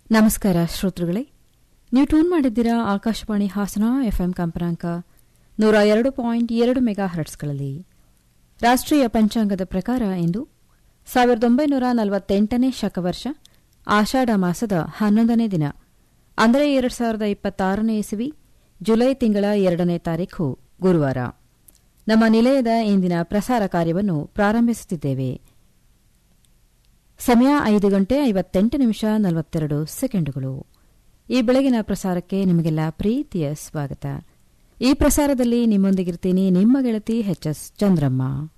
ನಮಸ್ಕಾರ ಶ್ರೋತೃಗಳೇ ನೀವು ಟ್ಯೂನ್ ಮಾಡಿದ್ದೀರಾ ಆಕಾಶವಾಣಿ ಹಾಸನ ಎಫ್ಎಂ ಕಂಪನಾಂಕ ನೂರ ಎರಡು ಪಾಯಿಂಟ್ ಎರಡು ಮೆಗಾ ಹರ್ಟ್ಸ್ಗಳಲ್ಲಿ ರಾಷ್ಟ್ರೀಯ ಪಂಚಾಂಗದ ಪ್ರಕಾರ ಇಂದು ಸಾವಿರದ ಒಂಬೈನೂರ ನಲವತ್ತೆಂಟನೇ ಶಕವರ್ಷ ಆಷಾಢ ಮಾಸದ ಹನ್ನೊಂದನೇ ದಿನ ಅಂದರೆ ಎರಡು ಸಾವಿರದ ಇಪ್ಪತ್ತಾರನೇ ಇಸವಿ ಜುಲೈ ತಿಂಗಳ ಎರಡನೇ ತಾರೀಖು ಗುರುವಾರ ನಮ್ಮ ನಿಲಯದ ಇಂದಿನ ಪ್ರಸಾರ ಕಾರ್ಯವನ್ನು ಪ್ರಾರಂಭಿಸುತ್ತಿದ್ದೇವೆ ಸಮಯ ಐದು ಗಂಟೆ ಐವತ್ತೆಂಟು ನಿಮಿಷ ನಲವತ್ತೆರಡು ಸೆಕೆಂಡುಗಳು ಈ ಬೆಳಗಿನ ಪ್ರಸಾರಕ್ಕೆ ನಿಮಗೆಲ್ಲ ಪ್ರೀತಿಯ ಸ್ವಾಗತ ಈ ಪ್ರಸಾರದಲ್ಲಿ ನಿಮ್ಮೊಂದಿಗಿರ್ತೀನಿ ನಿಮ್ಮ ಗೆಳತಿ ಎಚ್ ಎಸ್ ಚಂದ್ರಮ್ಮ